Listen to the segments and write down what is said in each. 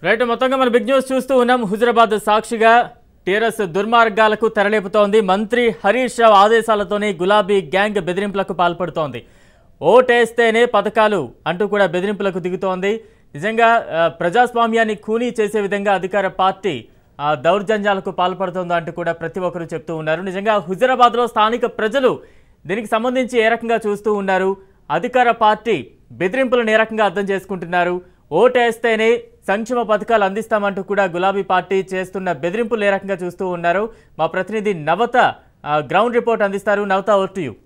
Right మొత్తంగా మన big news చూస్తూ ఉన్నాం హుజరాబాద్ సాక్షిగా టీఆర్ఎస్ దుర్మార్గాలకు తెరలేపుతోంది మంత్రి హరీష్ రావు ఆదేశాలతోనే గులాబీ గ్యాంగ్ బెదిరింపులకు పాల్పడుతోంది ఓటేస్తేనే పథకాలు అంటూ కూడా బెదిరింపులకు దిగుతోంది నిజంగా ఆ, ప్రజాస్వామ్యాన్ని ఖూనీ చేసే విధంగా అధికార పార్టీ ఆ, దౌర్జన్యాలకు పాల్పడుతోందో అంటూ కూడా ప్రతి ఒక్కరూ చెప్తూ ఉన్నారు నిజంగా హుజరాబాద్లో స్థానిక ప్రజలు దీనికి సంబంధించి ఏ రకంగా చూస్తూ ఉన్నారు అధికార పార్టీ బెదిరింపులను ఏ రకంగా అర్థం చేసుకుంటున్నారు ఓటేస్తేనే సంక్షేమ పథకాలు అందిస్తామంటూ కూడా గులాబీ పార్టీ చేస్తున్న బెదిరింపులు ఏ రకంగా చూస్తూ ఉన్నారు మా ప్రతినిధి నవత ఆ, గ్రౌండ్ రిపోర్ట్ అందిస్తారు Navatha over to you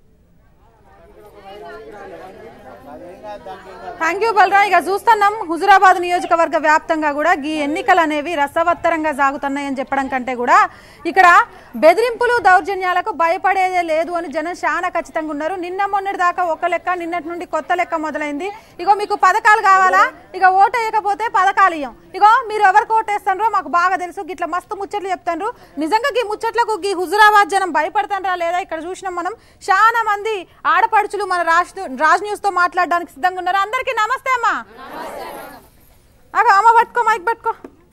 thank you బలరా ఇక చూస్తున్నాం హుజురాబాద్ నియోజకవర్గ వ్యాప్తంగా కూడా ఈ ఎన్నికలు అనేవి రసవత్తరంగా సాగుతున్నాయని చెప్పడం కంటే కూడా ఇక్కడ బెదిరింపులు దౌర్జన్యాలకు భయపడేదే లేదు అని జనం చాలా ఖచ్చితంగా ఉన్నారు నిన్న మొన్నటి దాకా ఒక లెక్క నిన్నటి నుండి కొత్త లెక్క మొదలైంది ఇగో మీకు పథకాలు కావాలా ఇక ఓటు వేయకపోతే పథకాలు ఇయ్యం ఇగో మీరు ఎవరికి ఓటేస్తారో మాకు బాగా తెలుసు గిట్ల మస్తు ముచ్చట్లు చెప్తాండ్రు నిజంగా ఈ ముచ్చట్లకు ఈ హుజురాబాద్ జనం భయపడతారా లేదా ఇక్కడ చూసినాం మనం చాలా మంది ఆడపడుచులు మన రాజ్ రాజ్ న్యూస్ తో మాట్లాడడానికి సిద్ధంగా ఉన్నారు అందరికీ నమస్తే అమ్మా అగో అమ్మ పట్టుకో మైక్ పట్టుకో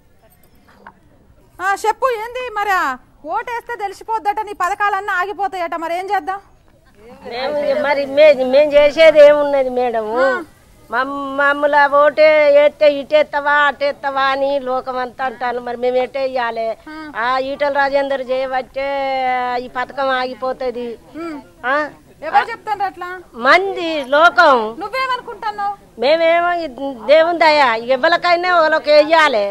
ఆ, చెప్పు ఏంది మరి ఆ ఓటేస్తే తెలిసిపోద్దట నీ పథకాలన్నీ ఆగిపోతాయట మరి ఏం చేద్దాం మేము మరి మే- మేము చేసేది ఏమున్నది మేడం మమ్మల్ని ఓటే ఎత్తే ఇటెత్తవా అటెత్తవా అని లోకం అంతా అంటాను మరి మేము ఎట్టే ఇయ్యాలి ఆ ఈటల రాజేందర్ చేయబట్టే ఈ పథకం ఆగిపోతుంది ఆ? ఎవరు చెప్తాను అట్లా మంది లోకం నువ్వేమనుకుంటున్నావు మేమేమో ఇది దేవుని దయ ఎవరికైనా వాళ్ళకి వేయాలి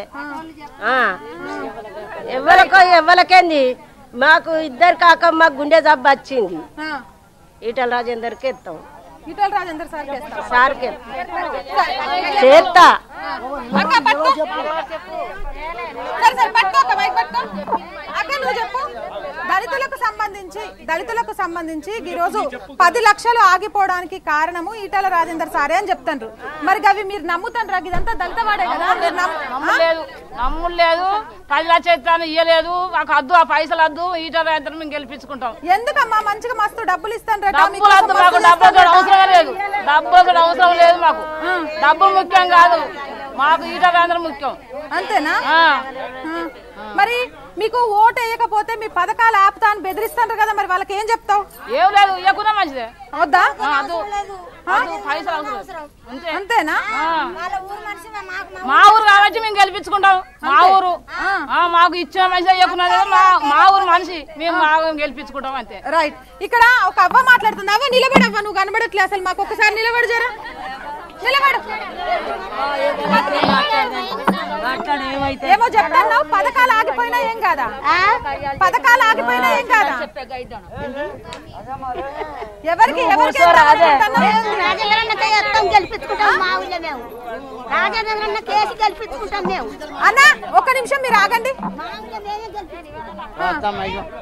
ఎవరికో ఎవరికేంది మాకు ఇద్దరు కాక మాకు గుండె జబ్బు వచ్చింది ఆ, ఈటల రాజేందర్కి ఎత్తాం ఈటల రాజేందర్ సార్ చేస్తా సార్కి చేస్తా అక్క పట్టుకో సరే సరే పట్టుకో అక్క మైక్ పట్టుకో అక్క నువ్వు చెప్పు దళితులకు సంబంధించి దళితులకు సంబంధించి ఈ రోజు పది లక్షలు ఆగిపోవడానికి కారణము ఈటల రాజేందర్ సారే అని చెప్తాండ్రు మరి అవి మీరు నమ్ముతాండ్రా ఇదంతా దళిత వాడే కదా మీరు నమ్ము- ఆ? నమ్ములేదు నమ్ముడు లేదు పది లక్షలు ఇస్తాను ఇయ్యలేదు మాకు వద్దు ఆ పైసలు వద్దు ఈటర్ యంత్రం మేము గెలిపించుకుంటాం ఎందుకమ్మా మంచిగా మస్తు డబ్బులు ఇస్తాను డబ్బులు వద్దు మాకు డబ్బు ఒకటి అవసరం లేదు డబ్బు ఒకటి అవసరం లేదు మాకు డబ్బు ముఖ్యం కాదు మాకు ఈటర్ యంత్రం ముఖ్యం అంతేనా ఆ. ఆ. మరి మీకు ఓటు వేయకపోతే మీ పథకాలు ఆపుతా అని బెదిరిస్తాండ్రు కదా మరి వాళ్ళకి ఏం చెప్తావు ఏం లేదు ఇవ్వకున్నా మంచిదే వద్దా ఆ, వద్దు వద్దు, పైసలు అవసరం లేదు. అంతే అంతేనా ఆ. మా ఊరు కాబట్టి మేము గెలిపించుకుంటాం మా ఊరు ఆ, మాకు ఇచ్చిన మనిషి అయ్యకున్నది మా మా ఊరు మనిషి మేము మా ఊరు గెలిపించుకుంటాం అంతే రైట్ ఇక్కడ ఒక అవ్వ మాట్లాడుతుంది అవ్వ నిలబడవ్వ నువ్వు కనబడట్లే అసలు మాకు ఒకసారి నిలబడు జరా నిలబడు ఏమో చెప్తాను పథకాలు ఆగిపోయినా ఏం కాదా పథకాలు ఆగిపోయినా ఏం కాదా ఎవరికి ఎవరికి రాజేంద్రన్నకే ఎత్తాం గెలిపించుకుంటాం మా ఊళ్ళో మేము రాజేంద్రన్న కేసు గెలిపించుకుంటాం మేము అన్న ఒక్క నిమిషం మీరు ఆగండి మా ఊళ్ళో మేమే గెలిపించుకుంటాం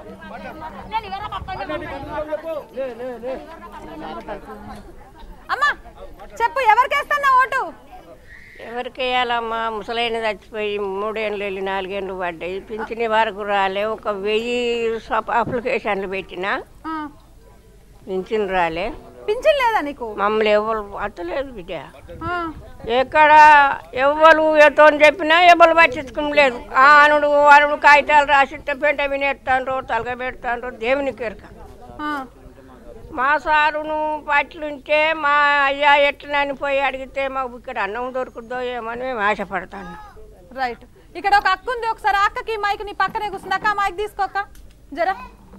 అమ్మా చెప్పు ఎవరికి వేస్తున్నా ఓటు ఎవరికి వేయాలమ్మా ముసలైన చచ్చిపోయి మూడేళ్ళు వెళ్ళి నాలుగేళ్ళు పడ్డాయి పింఛని వరకు రాలే ఒక వెయ్యి సప- అప్లికేషన్లు పెట్టినా ఆ, పింఛన్ రాలే పింఛన్ లేదా నీకు మమ్మల్ని ఎవరు పట్టలేదు బిడ్డ ఆ, ఎక్కడ ఎవ్వరు ఎతో చెప్పినా ఎవరు పట్టించుకోలేదు ఆ అనుడు అనుడు కాగితాలు రాసిస్తే పెంట వినేస్తాండ్రు తలగ పెడతాండ్రు దేవునికి ఎరక ఆ, మా సారును పట్లుంటే మా అయ్యా ఎట్లనని పోయి అడిగితే మాకు ఇక్కడ అన్నం దొరుకుద్దో ఏమని మేము ఆశపడతాను రైట్ ఇక్కడ ఒక అక్క ఉంది ఒకసారి ఆ అక్కకి మైక్ నీ పక్కనే కూర్చుంది అక్క మైక్ తీసుకోక జరా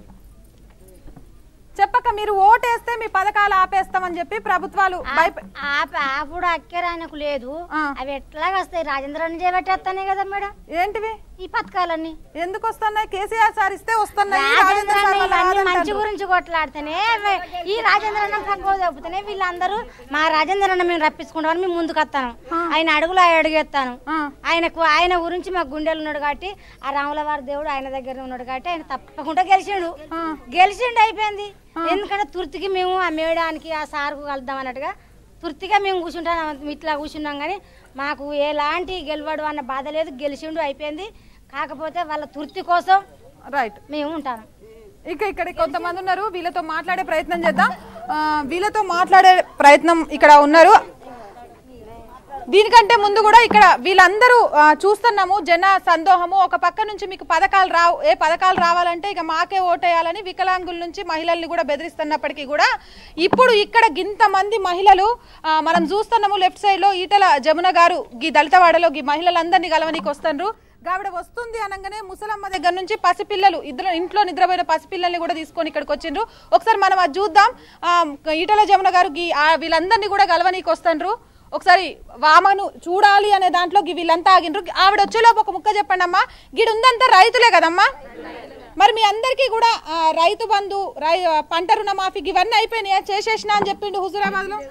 చెప్పక్క మీరు ఓటేస్తే మీ పథకాలు ఆపేస్తామని చెప్పి ప్రభుత్వాలు భయప- ఆప ఆపుడు అక్కరాయనకు లేదు ఆ. అవి ఎట్లాగా వస్తాయి రాజేంద్రన్న చేయబట్టేస్తానే కదా మేడం ఏంటివి ఈ పథకాలన్నీ ఎందుకు వస్తున్నాయి కేసీఆర్ సార్ ఇస్తే వస్తున్నాయి రాజేంద్ర రాజేంద్రన్న సార్ వాళ్ళు ఇవన్నీ మంచి కాదంటారు. గురించి కొట్లాడితేనే వే- ఈ రాజేంద్రన్న పక్కకు చెబుతూనే వీళ్ళందరూ మా రాజేంద్రన్న మేము రప్పించుకుంటామని మేము ముందుకు వస్తాను ఆయన అడుగులు ఆయన అడుగేస్తాను ఆ. ఆయనకు ఆయన గురించి మాకు గుండెలు ఉన్నాడు కాబట్టి ఆ రాముల వారి దేవుడు ఆయన దగ్గర ఉన్నాడు కాబట్టి ఆయన తప్పకుండా గెలిచిండు గెలిచిండు అయిపోయింది ఎందుకంటే తుర్తికి మేము ఆ మేడానికి ఆ సార్కు కలుద్దాం అన్నట్టుగా తుర్తిగా మేము కూర్చుంటాం ఇట్లా కూర్చున్నాం కానీ మాకు ఎలాంటి గెలవడు అన్న బాధ లేదు గెలిచిండు అయిపోయింది కాకపోతే వాళ్ళ తుర్తి కోసం రైట్ మేము ఉంటాం ఇక ఇక్కడ కొంతమంది ఉన్నారు వీళ్ళతో మాట్లాడే ప్రయత్నం చేద్దాం ఆ, వీళ్ళతో మాట్లాడే ప్రయత్నం ఇక్కడ ఉన్నారు దీనికంటే ముందు కూడా ఇక్కడ వీళ్ళందరూ ఆ, చూస్తున్నాము జన సందోహము ఒక పక్క నుంచి మీకు పథకాలు రావు ఏ పథకాలు రావాలంటే ఇక మాకే ఓటేయాలని వికలాంగుల నుంచి మహిళల్ని కూడా బెదిరిస్తున్నప్పటికీ కూడా ఇప్పుడు ఇక్కడ గింత మంది మహిళలు ఆ, మనం చూస్తున్నాము లెఫ్ట్ సైడ్ లో ఈటల జమున గారు గీ దళితవాడలో గీ మహిళలందరినీ గలవనీకి వస్తున్నారు గావిడ వస్తుంది అనగానే ముసలమ్మ దగ్గర నుంచి పసిపిల్లలు ఇద్దరు ఇంట్లో నిద్రపోయిన పసిపిల్లల్ని కూడా తీసుకొని ఇక్కడికి వచ్చిండ్రు ఒకసారి మనం అది చూద్దాం ఆ, ఈటల జమున గారు గీ ఆ వీళ్ళందరినీ కూడా గలవనీకి వస్తుండ్రు ఒకసారి వామను చూడాలి అనే దాంట్లో గి వీళ్ళంతా ఆగిండ్రు ఆవిడ వచ్చేలోపు ఒక ముక్క చెప్పండి అమ్మా గిడు ఉందంతా రైతులే కదమ్మా మరి మీ అందరికీ కూడా ఆ, రైతు బంధు రై పంట రుణమాఫీ ఇవన్నీ అయిపోయినాయా చేసేసిన అని చెప్పిండు హుజురాబాద్ లో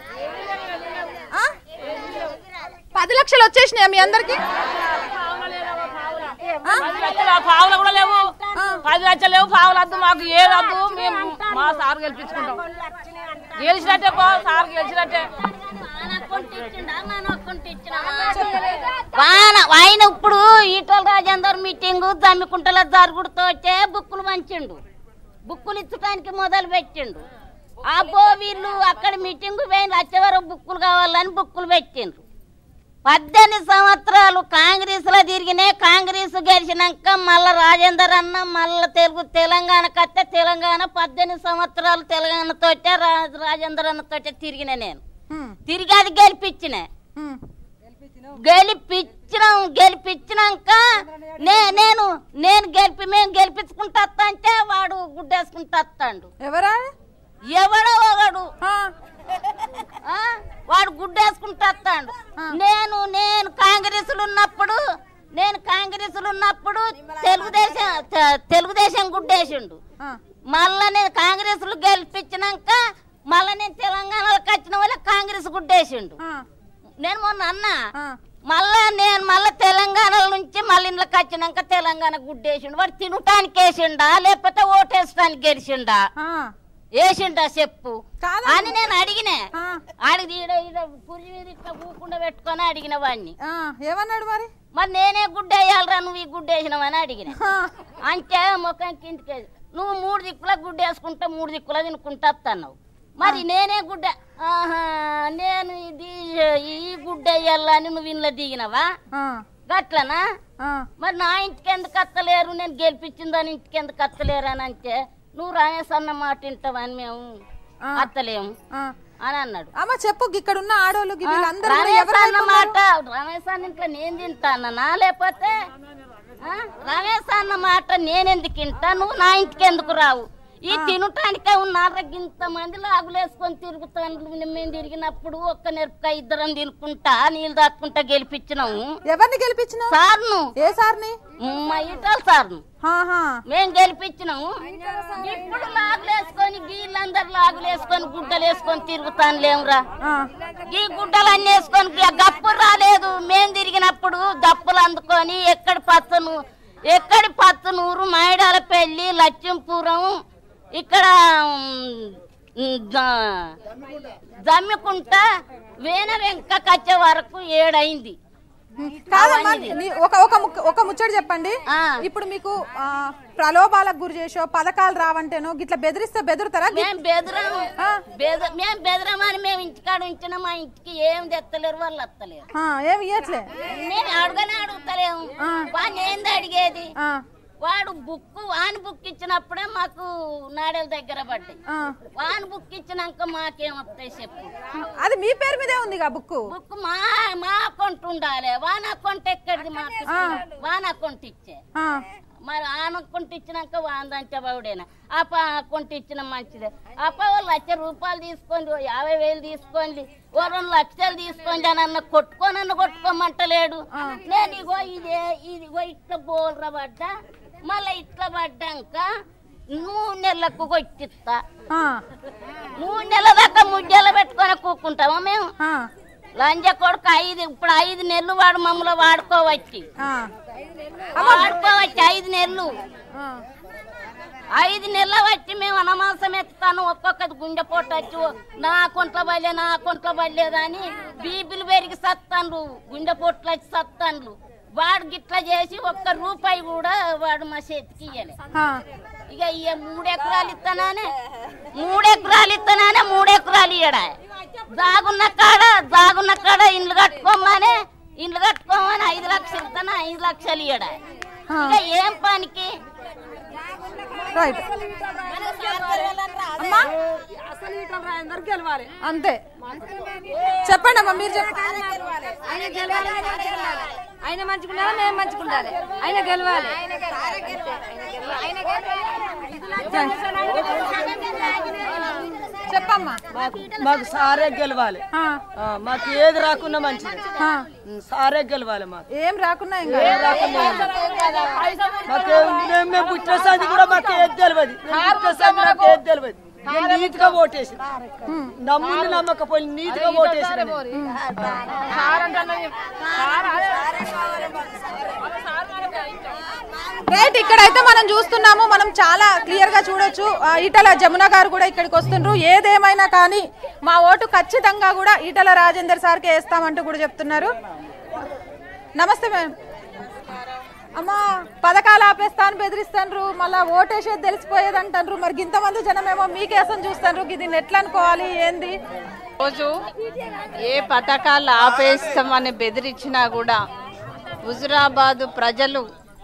పది లక్షలు వచ్చేసినాయా మీ అందరికి పది లక్షలు ఆ పావులు కూడా లేవు పది లక్షలు లేవు పావులు వద్దు మాకు ఏది వద్దు మేము మా సార్ గెలిపించుకుంటాం గెలిచినట్టే పో సార్ గెలిచినట్టే వాన ఆయన ఇప్పుడు ఈటల రాజేందర్ మీటింగ్ దమ్మికుంటల జరుగుడుతో వచ్చే బుక్కులు పంచిండు బుక్కులు ఇచ్చడానికి మొదలు పెట్టిండు అబ్బో వీళ్ళు అక్కడ మీటింగ్ పోయిన వచ్చేవరకు బుక్కులు కావాలని బుక్కులు పెట్టిండ్రు పద్దెనిమిది సంవత్సరాలు కాంగ్రెస్ లో తిరిగినే కాంగ్రెస్ గెలిచినాక మళ్ళా రాజేందర్ అన్న మళ్ళా తెలుగు తెలంగాణ కట్టే తెలంగాణ పద్దెనిమిది సంవత్సరాలు తెలంగాణతోటే రా రాజేందర్ అన్నతోటే తిరిగిన నేను హ్మ్, తిరిగి అది గెలిపించిన హ్మ్. గెలిపించినాం గెలిపించినాక నే నేను నేను గెలిపి మేము గెలిపించుకుంటా వస్తా అంటే వాడు గుడ్డేసుకుంటా వస్తాడు ఎవరా ఎవడో ఒకడు ఆ, ఆ? వాడు గుడ్డేసుకుంటా వస్తాడు నేను నేను కాంగ్రెస్ ఉన్నప్పుడు నేను కాంగ్రెస్ ఉన్నప్పుడు తెలుగుదేశం తె- తెలుగుదేశం గుడ్డేసిండు ఆ, మళ్ళా నేను కాంగ్రెస్ గెలిపించినాక మళ్ళా నేను తెలంగాణలోకి వచ్చిన వాళ్ళ కాంగ్రెస్ గుడ్డేసిండు ఆ, నేను మొన్న అన్నా ఆ. మళ్ళా నేను మళ్ళా తెలంగాణ నుంచి మళ్ళీ ఇంట్లోకి వచ్చినాక తెలంగాణ గుడ్డేసిండు వాడు తినటానికి వేసిండా లేకపోతే ఓటేసడానికి గెలిచిండా ఆ, వేసిండా చెప్పు కాదా? అని నేను అడిగిన ఆ, అడిగి ఈడ ఈడ కురి మీద ఇట్లా కూకుండా పెట్టుకొని అడిగిన వాడిని ఆ, ఏమన్నాడు మరి మరి నేనే గుడ్డ వేయాలరా నువ్వు ఈ గుడ్డ వేసినావని అడిగిన ఆ, అంటే ముఖం కిందికి నువ్వు మూడు దిక్కుల గుడ్డ వేసుకుంటా మూడు దిక్కుల తినుకుంటా వస్తున్నావు మరి నేనే గుడ్డ ఆహా నేను ఇది ఈ గుడ్డ వేయాలని నువ్వు ఇంట్లో దిగినవా ఆ, గట్లనా ఆ, మరి నా ఇంటికి ఎందుకు అత్తలేరు నేను గెలిపించిందని ఇంటికి ఎందుకు అత్తలేరు అని అంటే నువ్వు రమేష్ అన్న మాట వింటావని మేము ఆ. అత్తలేము ఆ. అని అన్నాడు అమ్మ చెప్పు ఇక్కడ ఉన్న ఆడోళ్ళు గి వీళ్ళందరూ కూడా రమేష్ ఎవరు అన్న మాట రమేష్ అన్న ఇంట్లో నేను తింటానా లేకపోతే ఆ? రమేష్ అన్న మాట నేనెందుకు తింటా నువ్వు నా ఇంటికి ఎందుకు రావు ఈ తినటానికే ఉన్నారా ఇంత మంది లాగులేసుకొని తిరుగుతాను మేము తిరిగినప్పుడు ఒక్క నెరపకాయ ఇద్దరం తినుకుంటా నీళ్ళు దాక్కుంటా గెలిపించినాము ఎవరిని గెలిపించినావు సార్ను ఏ సార్ని మా ఇటల్ సార్ను ఆహా. మేము గెలిపించినాము ఇప్పుడు లాగులేసుకొని వీళ్ళందరూ లాగులేసుకొని గుడ్డలు వేసుకొని తిరుగుతాను లేమురా ఆ, ఈ గుడ్డలు అన్ని వేసుకొని గ- గప్పు రాలేదు మేము తిరిగినప్పుడు గప్పులు అందుకొని ఎక్కడి పచ్చను ఎక్కడి పచ్చనూరు మైడాల పెళ్లి లక్ష్మీపురం ఇక్కడ ఉమ్, జ- జమ్మికుంట వేన వెంకకి వచ్చే వరకు ఏడైంది కాదమ్మా నీ- ఒక ఒక ముక్క- ఒక ముచ్చట చెప్పండి ఆ. ఇప్పుడు మీకు ఆ, ప్రలోభాలకు గురి చేసో పథకాలు రావంటేనో గిట్లా బెదిరిస్తే బెదురుతారా గి- మేము బెదరం ఆ. బెద మేము బెదరమని మేము ఇంటికాడ ఉంచిన మా ఇంటికి ఏం తెత్తలేరు వాళ్ళు వస్తలేరు ఆ, ఏమి ఇయ్యట్లే నేను అడగనే అడుగుతలేము వాడిని ఏంది అడిగేది ఆ, వాడు బుక్ వాన్ బుక్ ఇచ్చినప్పుడే మాకు నాడేల దగ్గర పడ్డాయి ఆ. వాన్ బుక్ ఇచ్చినాక మాకేం వస్తాయి చెప్పు అది మీ పేరు మీదే ఉంది బుక్ బుక్ మా మా అకౌంట్ ఉండాలి వాన్ అకౌంట్ ఎక్కడిది మాకు వాన్ అకౌంట్ ఇచ్చే మరి ఆన్ అకౌంట్ ఇచ్చినాక వాందంటే బావుడేనా అప్ప అకౌంట్ ఇచ్చిన మంచిదే అప్ప ఓ లక్ష రూపాయలు తీసుకోండి ఓ యాభై వేలు తీసుకోండి ఓ రెండు లక్షలు తీసుకోండి అని అన్న కొట్టుకోనన్న కొట్టుకోమంటలేడు నేను ఇగో ఇదే ఇదిగో ఇట్లా బోల్ర పడ్డా మళ్ళీ ఇట్లా పడ్డాక మూడు నెలలకు కొట్టిస్తా మూడు నెలల దాకా ముడ్డెల పెట్టుకొని కూకుంటామా మేము లంజ కొడుకు ఐదు ఇప్పుడు ఐదు నెలలు వాడు మమ్మల్ని వాడుకోవచ్చు వాడుకోవచ్చు ఐదు నెలలు ఐదు నెలల వచ్చి మేము అనమాసం ఎత్తుతాను ఒక్కొక్కటి గుండె పొట్టచ్చు నా అకౌంట్లో పడలే నా అకౌంట్లో పడలేదని బీపీలు పెరిగి సత్తాండ్రు గుండె పొట్లు వచ్చి సత్తాండ్రు వాడు గిట్లా చేసి ఒక్క రూపాయి కూడా వాడు మా చేతికి ఇయ్యలే ఇక ఇక మూడు ఎకరాలు ఇస్తానానే మూడు ఎకరాలు ఇస్తానానే మూడు ఎకరాలు ఇయ్యడా జాగున్న కాడ జాగున్న కాడ ఇండ్లు కట్టుకోమని ఇండ్లు కట్టుకోమని ఐదు లక్షలు ఇస్తాను ఐదు లక్షలు ఇయ్యడా ఇక ఏం పనికి రైట్ అమ్మా అంతే చెప్పండి అమ్మా మీరు చెప్పండి ఆయన మంచుకుంటారా మేము మంచుకుంటారు ఆయన గెలవాలి చెప్పమ్మా మాకు సారే గెలవాలి ఆ, ఆ, మాకు ఏది రాకున్నా మంచిది ఆ. ఉం, సారే గెలవాలి మాకు ఏం రాకున్నా ఇంకా మాకు మేము మేము పుట్టిన సంది కూడా మాకు ఏది తెలియదు మేము పుట్టిన సంది నాకు ఏది తెలియదు నేను నీతిగా ఓటేసి నమ్ముని నమ్మకపోయి నీతిగా ఓటేసి రైట్ ఇక్కడైతే మనం చూస్తున్నాము మనం చాలా క్లియర్ గా చూడొచ్చు ఆ, ఈటల జమున గారు కూడా ఇక్కడికి వస్తుండ్రు ఏదేమైనా కానీ మా ఓటు ఖచ్చితంగా కూడా ఈటల రాజేందర్ సార్కి వేస్తామంటూ కూడా చెప్తున్నారు నమస్తే మేడం అమ్మా పథకాలు ఆపేస్తా అని బెదిరిస్తాండ్రు మళ్ళా ఓటేసేది తెలిసిపోయేది అంటారు మరి ఇంతమంది జనమేమో మీకేసం చూస్తాండ్రు దీన్ని ఎట్లా అనుకోవాలి ఏంది రోజు ఏ పథకాలు ఆపేస్తామని బెదిరించినా కూడా హుజురాబాద్ ప్రజలు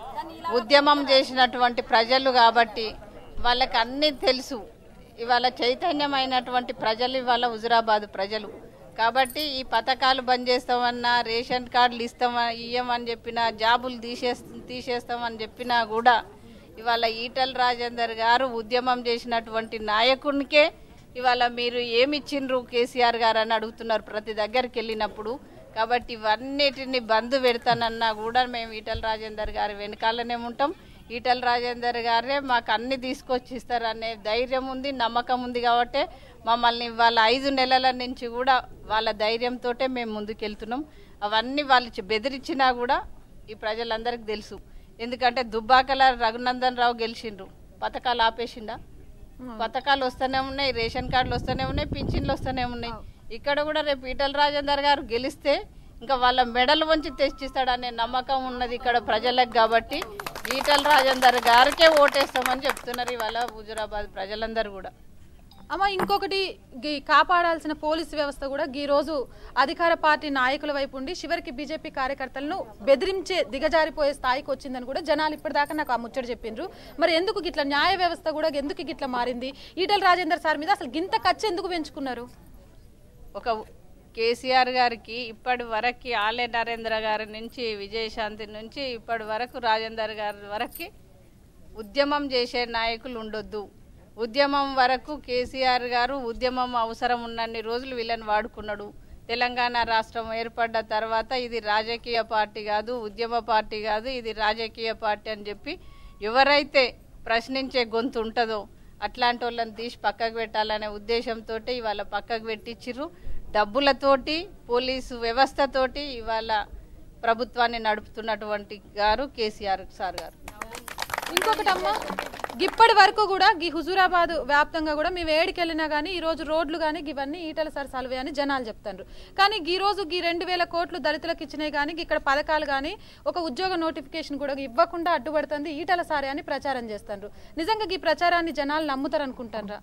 ఉద్యమం చేసినటువంటి ప్రజలు కాబట్టి వాళ్ళకి అన్నీ తెలుసు ఇవాళ చైతన్యమైనటువంటి ప్రజలు ఇవాళ హుజురాబాద్ ప్రజలు కాబట్టి ఈ పథకాలు బంద్ చేస్తామన్నా రేషన్ కార్డులు ఇస్తామని ఇయ్యమని చెప్పినా జాబులు తీసేస్ తీసేస్తామని చెప్పినా కూడా ఇవాళ ఈటల రాజేందర్ గారు ఉద్యమం చేసినటువంటి నాయకునికే ఇవాళ మీరు ఏమి ఇచ్చిండ్రు కేసీఆర్ గారు అని అడుగుతున్నారు ప్రతి దగ్గరికి వెళ్ళినప్పుడు కాబట్టి ఇవన్నిటిని బంద్ పెడతానన్నా కూడా మేము ఈటల రాజేందర్ గారి వెనకాలనే ఉంటాం ఈటల రాజేందర్ గారే మాకు అన్ని తీసుకొచ్చి ఇస్తారనే ధైర్యం ఉంది నమ్మకం ఉంది కాబట్టి మమ్మల్ని వాళ్ళ ఐదు నెలల నుంచి కూడా వాళ్ళ ధైర్యంతో మేము ముందుకెళ్తున్నాం అవన్నీ వాళ్ళు చి- బెదిరించినా కూడా ఈ ప్రజలందరికీ తెలుసు ఎందుకంటే దుబ్బాకల రఘునందన్ రావు గెలిచిండ్రు పథకాలు ఆపేసిండా పథకాలు వస్తూనే ఉన్నాయి రేషన్ కార్డులు వస్తూనే ఉన్నాయి పింఛన్లు వస్తూనే ఉన్నాయి ఇక్కడ కూడా రేపు ఈటల రాజేందర్ గారు గెలిస్తే ఇంకా వాళ్ళ మెడలు వంచి తెచ్చిస్తాడనే నమ్మకం ఉన్నది ఇక్కడ ప్రజలకు కాబట్టి ఈటల రాజేందర్ గారికే ఓటేస్తామని చెప్తున్నారు ఇవాళ హుజురాబాద్ ప్రజలందరూ కూడా అమ్మ ఇంకొకటి గీ కాపాడాల్సిన పోలీసు వ్యవస్థ కూడా ఈ రోజు అధికార పార్టీ నాయకుల వైపు ఉండి చివరికి బీజేపీ కార్యకర్తలను బెదిరించే దిగజారిపోయే స్థాయికి వచ్చిందని కూడా జనాలు ఇప్పటిదాకా నాకు ఆ ముచ్చట చెప్పిండ్రు మరి ఎందుకు గిట్ల న్యాయ వ్యవస్థ కూడా ఎందుకు గిట్ల మారింది ఈటల రాజేందర్ సార్ మీద అసలు గింత ఖర్చు ఎందుకు పెంచుకున్నారు ఒక కేసీఆర్ గారికి ఇప్పటి వరకు ఆలయ నరేంద్ర గారి నుంచి విజయశాంతి నుంచి ఇప్పటి వరకు రాజేందర్ గారి వరకు ఉద్యమం చేసే నాయకులు ఉండొద్దు ఉద్యమం వరకు కేసీఆర్ గారు ఉద్యమం అవసరం ఉన్నన్ని రోజులు వీళ్ళని వాడుకున్నాడు తెలంగాణ రాష్ట్రం ఏర్పడ్డ తర్వాత ఇది రాజకీయ పార్టీ కాదు ఉద్యమ పార్టీ కాదు ఇది రాజకీయ పార్టీ అని చెప్పి ఎవరైతే ప్రశ్నించే గొంతు ఉంటుందో అట్లాంటి వాళ్ళని తీసి పక్కకు పెట్టాలనే ఉద్దేశంతో ఇవాళ పక్కకు పెట్టించిర్రు డబ్బులతోటి పోలీసు వ్యవస్థతోటి ఇవాళ ప్రభుత్వాన్ని నడుపుతున్నటువంటి గారు కేసీఆర్ సార్ గారు ఇంకొకటి అమ్మ ఇప్పటి వరకు కూడా ఈ హుజూరాబాద్ వ్యాప్తంగా కూడా మేము ఏడికి వెళ్ళినా కానీ ఈ రోజు రోడ్లు కానీ ఇవన్నీ ఈటల సార్ సల్వే అని జనాలు చెప్తారు కానీ ఈ రోజు ఈ రెండు వేల కోట్లు దళితులకు ఇచ్చినాయి కానీ ఇక్కడ పథకాలు కానీ ఒక ఉద్యోగ నోటిఫికేషన్ కూడా ఇవ్వకుండా అడ్డుపడుతుంది ఈటల సారే అని ప్రచారం చేస్తారు నిజంగా ఈ ప్రచారాన్ని జనాలు నమ్ముతారు అనుకుంటారా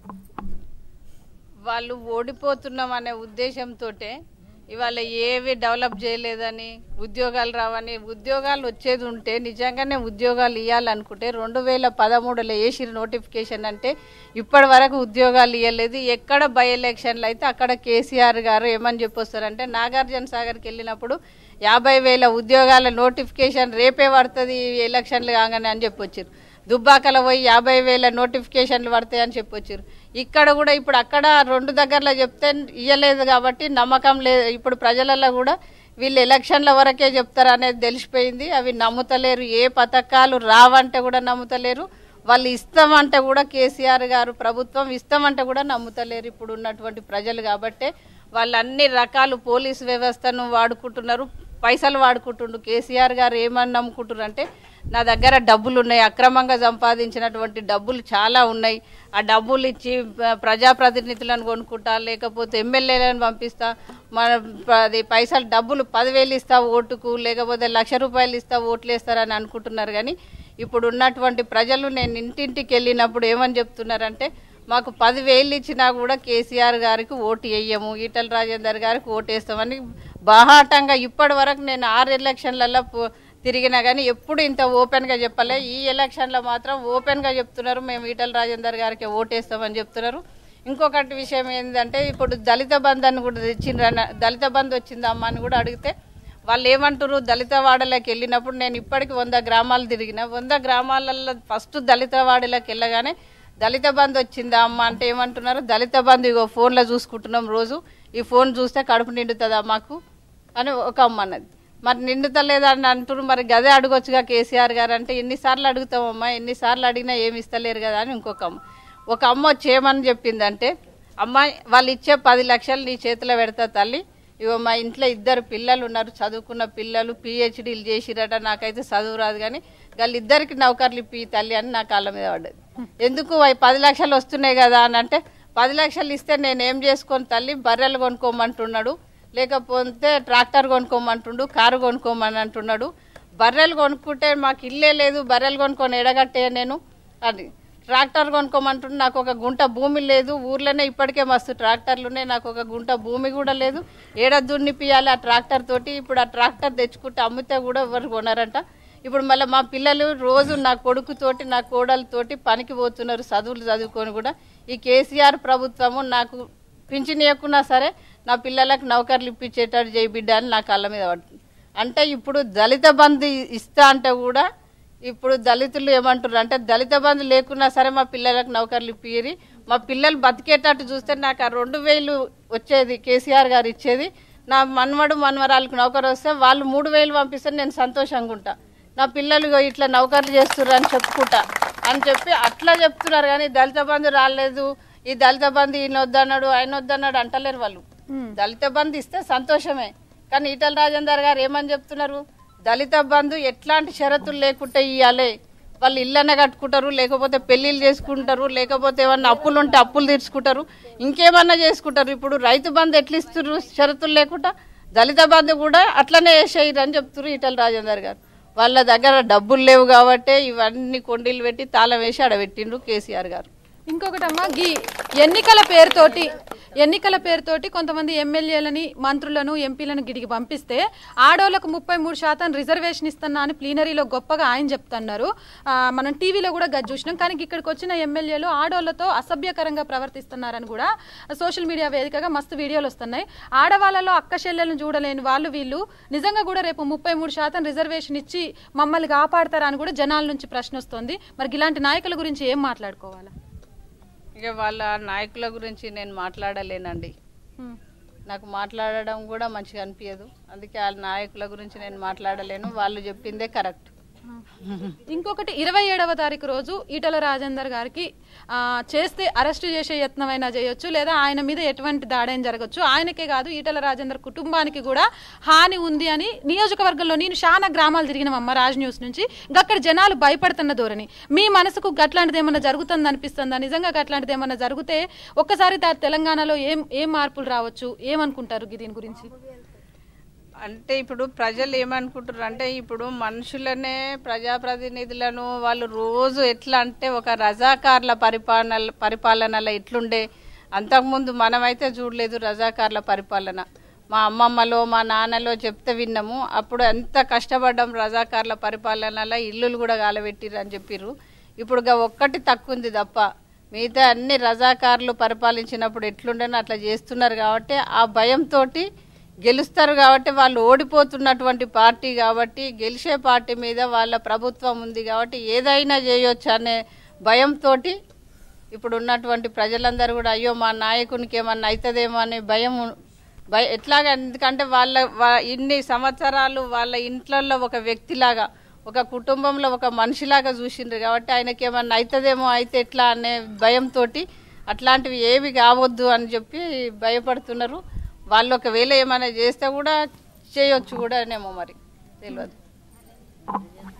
వాళ్ళు ఓడిపోతున్నాం అనే ఉద్దేశంతో ఇవాళ ఏవి డెవలప్ చేయలేదని ఉద్యోగాలు రావని ఉద్యోగాలు వచ్చేది ఉంటే నిజంగానే ఉద్యోగాలు ఇవ్వాలనుకుంటే రెండు వేల పదమూడులో వేసిన నోటిఫికేషన్ అంటే ఇప్పటి వరకు ఉద్యోగాలు ఇవ్వలేదు ఎక్కడ బై ఎలక్షన్లు అయితే అక్కడ కేసీఆర్ గారు ఏమని చెప్పొస్తారంటే నాగార్జున సాగర్కి వెళ్ళినప్పుడు యాభై వేల ఉద్యోగాల నోటిఫికేషన్ రేపే పడుతుంది ఎలక్షన్లు కాగానే అని చెప్పొచ్చారు దుబ్బాకల పోయి యాభై వేల నోటిఫికేషన్లు పడతాయని చెప్పొచ్చారు ఇక్కడ కూడా ఇప్పుడు అక్కడ రెండు దగ్గరలో చెప్తే ఇయ్యలేదు కాబట్టి నమ్మకం లేదు ఇప్పుడు ప్రజలలో కూడా వీళ్ళు ఎలక్షన్ల వరకే చెప్తారు అనేది తెలిసిపోయింది అవి నమ్ముతలేరు ఏ పథకాలు రావంటే కూడా నమ్ముతలేరు వాళ్ళు ఇస్తామంటే కూడా కేసీఆర్ గారు ప్రభుత్వం ఇస్తామంటే కూడా నమ్ముతలేరు ఇప్పుడు ఉన్నటువంటి ప్రజలు కాబట్టే వాళ్ళు అన్ని రకాలు పోలీసు వ్యవస్థను వాడుకుంటున్నారు పైసలు వాడుకుంటుండు కేసీఆర్ గారు ఏమని నమ్ముకుంటున్నారు అంటే నా దగ్గర డబ్బులు ఉన్నాయి అక్రమంగా సంపాదించినటువంటి డబ్బులు చాలా ఉన్నాయి ఆ డబ్బులు ఇచ్చి ప- ప్రజాప్రతినిధులను కొనుక్కుంటా లేకపోతే ఎమ్మెల్యేలను పంపిస్తా మన ప- అది పైసలు డబ్బులు పదివేలు ఇస్తా ఓటుకు లేకపోతే లక్ష రూపాయలు ఇస్తా ఓట్లు వేస్తారని అనుకుంటున్నారు కానీ ఇప్పుడు ఉన్నటువంటి ప్రజలు నేను ఇంటింటికి వెళ్ళినప్పుడు ఏమని చెప్తున్నారంటే మాకు పదివేలు ఇచ్చినా కూడా కేసీఆర్ గారికి ఓటు వేయము ఈటల రాజేందర్ గారికి ఓటు వేస్తామని బాహాటంగా ఇప్పటి వరకు నేను ఆరు ఎలక్షన్లలో పో- తిరిగినా కానీ ఎప్పుడు ఇంత ఓపెన్గా చెప్పలే ఈ ఎలక్షన్లో మాత్రం ఓపెన్గా చెప్తున్నారు మేము ఈటల రాజేందర్ గారికి ఓటేస్తామని చెప్తున్నారు ఇంకొకటి విషయం ఏంటంటే ఇప్పుడు దళిత బంధు అని కూడా తెచ్చిండ్రన్న దళిత బంధు వచ్చిందమ్మా అని కూడా అడిగితే వాళ్ళు ఏమంటారు దళిత వాడలోకి వెళ్ళినప్పుడు నేను ఇప్పటికి వంద గ్రామాలు తిరిగిన వంద గ్రామాలలో ఫస్ట్ దళిత వాడలోకి వెళ్ళగానే దళిత బంధు వచ్చిందా అమ్మ అంటే ఏమంటున్నారు దళిత బంధు ఇగో ఫోన్లో చూసుకుంటున్నాం రోజు ఈ ఫోన్ చూస్తే కడుపు నిండుతుందా మాకు అని ఒక అమ్మ అన్నది మరి నిండుతలేదా అని అంటున్నారు మరి గదే అడగొచ్చుగా కేసీఆర్ గారు అంటే ఎన్నిసార్లు అడుగుతామమ్మా ఎన్నిసార్లు అడిగినా ఏమి ఇస్తలేరు కదా అని ఇంకొక అమ్మ ఒక అమ్మ వచ్చి ఏమని చెప్పిందంటే అమ్మాయి వాళ్ళు ఇచ్చే పది లక్షలు నీ చేతిలో పెడతా తల్లి ఇగో మా ఇంట్లో ఇద్దరు పిల్లలు ఉన్నారు చదువుకున్న పిల్లలు పిహెచ్డీలు చేసిరట నాకైతే చదువు రాదు కానీ వాళ్ళిద్దరికి నౌకర్లు ఇప్పి తల్లి అని నా కాళ్ళ మీద పడ్డది ఎందుకు అవి పది లక్షలు వస్తున్నాయి కదా అని అంటే పది లక్షలు ఇస్తే నేను ఏం చేసుకొని తల్లి బర్రెలు కొనుక్కోమంటున్నాడు లేకపోతే ట్రాక్టర్ కొనుక్కోమంటుండు కారు కొనుక్కోమని అంటున్నాడు బర్రెలు కొనుక్కుంటే మాకు ఇల్లే లేదు బర్రెలు కొనుక్కొని ఎడగట్టే నేను అది ట్రాక్టర్ కొనుక్కోమంటుండే నాకు ఒక గుంట భూమి లేదు ఊర్లోనే ఇప్పటికే మస్తు ట్రాక్టర్లు ఉన్నాయి నాకు ఒక గుంట భూమి కూడా లేదు ఏడ దున్నిపియాలి ఆ ట్రాక్టర్ తోటి ఇప్పుడు ఆ ట్రాక్టర్ తెచ్చుకుంటే అమ్మితే కూడా ఎవరు కొనరంట ఇప్పుడు మళ్ళీ మా పిల్లలు రోజు నా కొడుకుతోటి నా కోడలతోటి పనికి పోతున్నారు చదువులు చదువుకొని కూడా ఈ కేసీఆర్ ప్రభుత్వము నాకు పింఛన్ ఇవ్వకున్నా సరే నా పిల్లలకు నౌకర్లు ఇప్పించేటట్టు చేయి బిడ్డ అని నా కళ్ళ మీద పడుతుంది అంటే ఇప్పుడు దళిత బంధు ఇస్తా అంటే కూడా ఇప్పుడు దళితులు ఏమంటారు అంటే దళిత బంధు లేకున్నా సరే మా పిల్లలకు నౌకర్లు ఇప్పిరి మా పిల్లలు బతికేటట్టు చూస్తే నాకు ఆ రెండు వేలు వచ్చేది కేసీఆర్ గారు ఇచ్చేది నా మన్మడు మన్మరాలకు నౌకరు వస్తే వాళ్ళు మూడు వేలు పంపిస్తే నేను సంతోషంగా ఉంటా నా పిల్లలు ఇగో ఇట్లా నౌకర్లు చేస్తుర్రు అని చెప్పుకుంటా అని చెప్పి అట్లా చెప్తున్నారు కానీ దళిత బంధు రాలేదు ఈ దళిత బంధు ఈయన వద్దన్నాడు ఆయన వద్దన్నాడు అంటలేరు వాళ్ళు దళిత బంధు ఇస్తే సంతోషమే కానీ ఈటల రాజేందర్ గారు ఏమని చెప్తున్నారు దళిత బంధు ఎట్లాంటి షరతులు లేకుంటే ఇవ్వాలి వాళ్ళు ఇల్లనే కట్టుకుంటారు లేకపోతే పెళ్లిళ్ళు చేసుకుంటారు లేకపోతే ఏమన్నా అప్పులు ఉంటే అప్పులు తీర్చుకుంటారు ఇంకేమన్నా చేసుకుంటారు ఇప్పుడు రైతు బంధు ఎట్లా ఇస్తున్నారు షరతులు లేకుండా దళిత బంధు కూడా అట్లనే వేసేయరు అని చెప్తున్నారు ఈటల రాజేందర్ గారు వాళ్ళ దగ్గర డబ్బులు లేవు కాబట్టి ఇవన్నీ కొండీలు పెట్టి తాళం వేసి ఆడబెట్టిండ్రు కేసీఆర్ గారు ఇంకొకటమ్మా గీ ఎన్నికల పేరుతోటి ఎన్నికల పేరుతోటి కొంతమంది ఎమ్మెల్యేలని మంత్రులను ఎంపీలను గిడికి పంపిస్తే ఆడోళ్లకు ముప్పై మూడు శాతం రిజర్వేషన్ ఇస్తున్నా అని ప్లీనరీలో గొప్పగా ఆయన చెప్తున్నారు ఆ, మనం టీవీలో కూడా గది చూసినాం కానీ ఇక్కడికి వచ్చిన ఎమ్మెల్యేలు ఆడోళ్లతో అసభ్యకరంగా ప్రవర్తిస్తున్నారని కూడా సోషల్ మీడియా వేదికగా మస్తు వీడియోలు వస్తున్నాయి ఆడవాళ్ళలో అక్క చెల్లెలను చూడలేని వాళ్ళు వీళ్ళు నిజంగా కూడా రేపు ముప్పై మూడు శాతం రిజర్వేషన్ ఇచ్చి మమ్మల్ని కాపాడతారా అని కూడా జనాల నుంచి ప్రశ్న వస్తుంది మరి ఇలాంటి నాయకుల గురించి ఏం మాట్లాడుకోవాలా ఇక వాళ్ళ నాయకుల గురించి నేను మాట్లాడలేనండి నాకు మాట్లాడడం కూడా మంచిగా అనిపించదు అందుకే వాళ్ళ నాయకుల గురించి నేను మాట్లాడలేను వాళ్ళు చెప్పిందే కరెక్ట్ ఇంకొకటి ఇరవై ఏడవ తారీఖు రోజు ఈటల రాజేందర్ గారికి ఆ, చేస్తే అరెస్ట్ చేసే యత్నమైనా చేయొచ్చు లేదా ఆయన మీద ఎటువంటి దాడైనా జరగచ్చు ఆయనకే కాదు ఈటల రాజేందర్ కుటుంబానికి కూడా హాని ఉంది అని నియోజకవర్గంలో నేను చాలా గ్రామాలు తిరిగినామమ్మ రాజ్ న్యూస్ నుంచి అక్కడ జనాలు భయపడుతున్న ధోరణి మీ మనసుకు గట్లాంటిది ఏమన్నా జరుగుతుంది అనిపిస్తుందా నిజంగా గట్లాంటిది ఏమన్నా జరిగితే ఒక్కసారి తా- తెలంగాణలో ఏం ఏం మార్పులు రావచ్చు ఏమనుకుంటారు దీని గురించి అంటే ఇప్పుడు ప్రజలు ఏమనుకుంటారు అంటే ఇప్పుడు మనుషులనే ప్రజాప్రతినిధులను వాళ్ళు రోజు ఎట్లా అంటే ఒక రజాకార్ల పరిపాలన పరిపాలనలో ఎట్లుండే అంతకుముందు మనమైతే చూడలేదు రజాకార్ల పరిపాలన మా అమ్మమ్మలో మా నాన్నలో చెప్తే విన్నాము అప్పుడు ఎంత కష్టపడ్డాం రజాకార్ల పరిపాలనలో ఇల్లులు కూడా గాలబెట్టిర్రు అని చెప్పిర్రు ఇప్పుడు గా ఒక్కటి తక్కువ ఉంది తప్ప మిగతా అన్ని రజాకారులు పరిపాలించినప్పుడు ఎట్లుండేనో అట్లా చేస్తున్నారు కాబట్టి ఆ భయంతోటి గెలుస్తారు కాబట్టి వాళ్ళు ఓడిపోతున్నటువంటి పార్టీ కాబట్టి గెలిచే పార్టీ మీద వాళ్ళ ప్రభుత్వం ఉంది కాబట్టి ఏదైనా చేయొచ్చు అనే భయంతో ఇప్పుడు ఉన్నటువంటి ప్రజలందరూ కూడా అయ్యో మా నాయకునికి ఏమన్నా అవుతుందేమో అనే భయం భయ ఎట్లాగా ఎందుకంటే వాళ్ళ వా- ఇన్ని సంవత్సరాలు వాళ్ళ ఇంట్లలో ఒక వ్యక్తిలాగా ఒక కుటుంబంలో ఒక మనిషిలాగా చూసిండ్రు కాబట్టి ఆయనకి ఏమన్నా అవుతుందేమో అయితే ఎట్లా అనే భయంతో అట్లాంటివి ఏవి కావద్దు అని చెప్పి భయపడుతున్నారు వాళ్ళు ఒకవేళ ఏమైనా చేస్తే కూడా చేయొచ్చు కూడా అనేమో మరి తెలియదు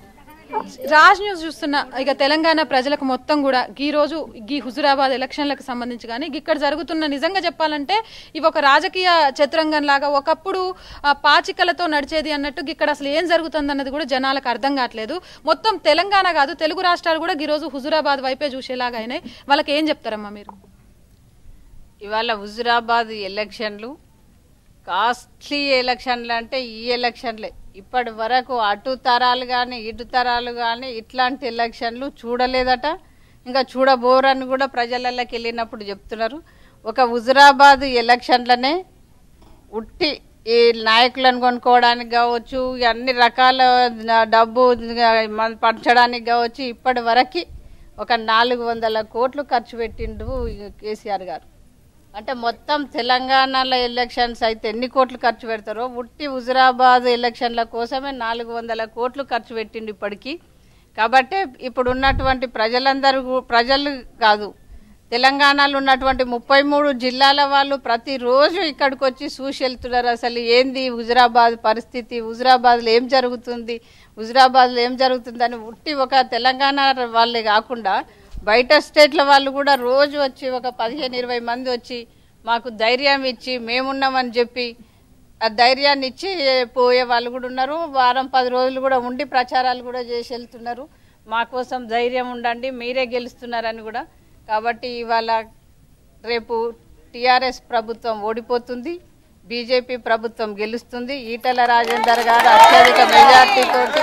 రాజ్ న్యూస్ చూస్తున్న ఇక తెలంగాణ ప్రజలకు మొత్తం కూడా ఈ రోజు ఈ హుజురాబాద్ ఎలక్షన్లకు సంబంధించి కానీ ఇక్కడ జరుగుతున్న నిజంగా చెప్పాలంటే ఇవి ఒక రాజకీయ చతురంగం లాగా ఒకప్పుడు ఆ, పాచికలతో నడిచేది అన్నట్టు ఇక్కడ అసలు ఏం జరుగుతుంది అన్నది కూడా జనాలకు అర్థం కావట్లేదు మొత్తం తెలంగాణ కాదు తెలుగు రాష్ట్రాలు కూడా ఈ రోజు హుజురాబాద్ వైపే చూసేలాగా అయినాయి వాళ్ళకి ఏం చెప్తారమ్మా మీరు ఇవాళ హుజురాబాద్ ఎలక్షన్లు కాస్ట్లీ ఎలక్షన్లు అంటే ఈ ఎలక్షన్లే ఇప్పటి వరకు అటు తరాలు కానీ ఇటు తరాలు కానీ ఇట్లాంటి ఎలక్షన్లు చూడలేదట ఇంకా చూడబోరని కూడా ప్రజలలోకి వెళ్ళినప్పుడు చెప్తున్నారు ఒక హుజురాబాద్ ఎలక్షన్లనే ఉట్టి ఈ నాయకులను కొనుక్కోవడానికి కావచ్చు ఈ అన్ని రకాల డబ్బు మన- పంచడానికి కావచ్చు ఇప్పటి వరకు ఒక నాలుగు వందల కోట్లు ఖర్చు పెట్టిండు ఈ కేసీఆర్ గారు అంటే మొత్తం తెలంగాణలో ఎలక్షన్స్ అయితే ఎన్ని కోట్లు ఖర్చు పెడతారో ఉట్టి హుజురాబాద్ ఎలక్షన్ల కోసమే నాలుగు వందల కోట్లు ఖర్చు పెట్టిండు ఇప్పటికీ కాబట్టి ఇప్పుడు ఉన్నటువంటి ప్రజలందరూ కూ- ప్రజలు కాదు తెలంగాణలో ఉన్నటువంటి ముప్పై మూడు జిల్లాల వాళ్ళు ప్రతిరోజు ఇక్కడికి వచ్చి చూసి వెళ్తున్నారు అసలు ఏంది హుజురాబాద్ పరిస్థితి హుజురాబాద్లో ఏం జరుగుతుంది హుజురాబాద్లో ఏం జరుగుతుందని ఉట్టి ఒక తెలంగాణ వాళ్ళే కాకుండా బయట స్టేట్ల వాళ్ళు కూడా రోజు వచ్చి ఒక పదిహేను ఇరవై మంది వచ్చి మాకు ధైర్యం ఇచ్చి మేమున్నామని చెప్పి ఆ ధైర్యాన్ని ఇచ్చి పోయే వాళ్ళు కూడా ఉన్నారు వారం పది రోజులు కూడా ఉండి ప్రచారాలు కూడా చేసి వెళ్తున్నారు మా కోసం ధైర్యం ఉండండి మీరే గెలుస్తున్నారని కూడా కాబట్టి ఇవాళ రేపు టిఆర్ఎస్ ప్రభుత్వం ఓడిపోతుంది బీజేపీ ప్రభుత్వం గెలుస్తుంది ఈటల రాజేందర్ గారు అత్యధిక మెజార్టీ తోటి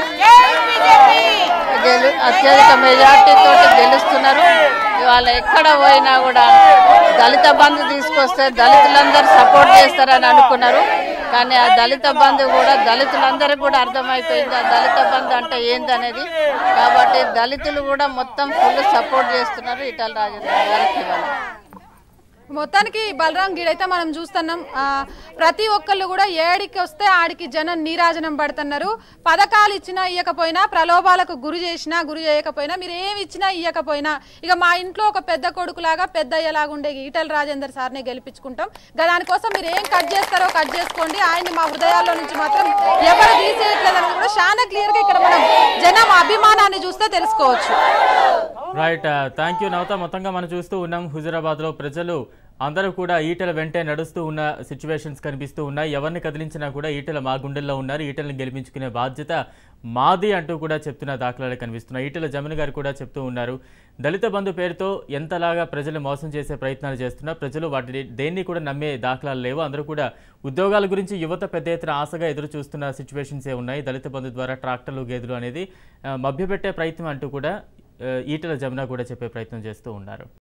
గెలు అత్యధిక మెజార్టీ తోటి గెలుస్తున్నారు ఇవాళ ఎక్కడ పోయినా కూడా దళిత బంధు తీసుకొస్తే దళితులందరూ సపోర్ట్ చేస్తారని అనుకున్నారు కానీ ఆ దళిత బంధు కూడా దళితులందరికీ కూడా అర్థమైపోయింది ఆ దళిత బంధు అంటే ఏందనేది కాబట్టి దళితులు కూడా మొత్తం ఫుల్ సపోర్ట్ చేస్తున్నారు ఈటల రాజేందర్ గారికి ఇవాళ మొత్తానికి బలరాం గిడైతే మనం చూస్తున్నాం ఆ, ప్రతి ఒక్కళ్ళు కూడా ఏడికి వస్తే ఆడికి జనం నీరాజనం పడుతున్నారు పథకాలు ఇచ్చినా ఇవ్వకపోయినా ప్రలోభాలకు గురి చేసినా గురి చేయకపోయినా మీరు ఏమి ఇచ్చినా ఇవ్వకపోయినా ఇక మా ఇంట్లో ఒక పెద్ద కొడుకులాగా పెద్ద అయ్యేలాగా ఉండే ఈటల రాజేందర్ సార్ని గెలిపించుకుంటాం ఇక దానికోసం మీరు ఏం కట్ చేస్తారో కట్ చేసుకోండి ఆయన్ని మా హృదయాల్లో నుంచి మాత్రం ఎవరు తీసేయట్లేదు అనేది కూడా చాలా క్లియర్ గా ఇక్కడ మనం జనం అభిమానాన్ని చూస్తే తెలుసుకోవచ్చు రైట్ థ్యాంక్ యూ నవత మొత్తంగా మనం చూస్తూ ఉన్నాం హుజురాబాద్లో ప్రజలు అందరూ కూడా ఈటల వెంటే నడుస్తూ ఉన్న సిచ్యువేషన్స్ కనిపిస్తూ ఉన్నాయి ఎవరిని కదిలించినా కూడా ఈటల మా గుండెల్లో ఉన్నారు ఈటలను గెలిపించుకునే బాధ్యత మాది అంటూ కూడా చెప్తున్న దాఖలాలు కనిపిస్తున్నాయి ఈటల జమన్ గారు కూడా చెప్తూ ఉన్నారు దళిత బంధు పేరుతో ఎంతలాగా ప్రజలు మోసం చేసే ప్రయత్నాలు చేస్తున్నా ప్రజలు వాటిని దేన్ని కూడా నమ్మే దాఖలాలు లేవు అందరూ కూడా ఉద్యోగాల గురించి యువత పెద్ద ఎత్తున ఆశగా ఎదురు చూస్తున్న సిచ్యువేషన్సే ఉన్నాయి దళిత బంధు ద్వారా ట్రాక్టర్లు గేదెలు అనేది ఆ, మభ్యపెట్టే ప్రయత్నం అంటూ కూడా ఆ, ఈటల జమున కూడా చెప్పే ప్రయత్నం చేస్తూ ఉన్నారు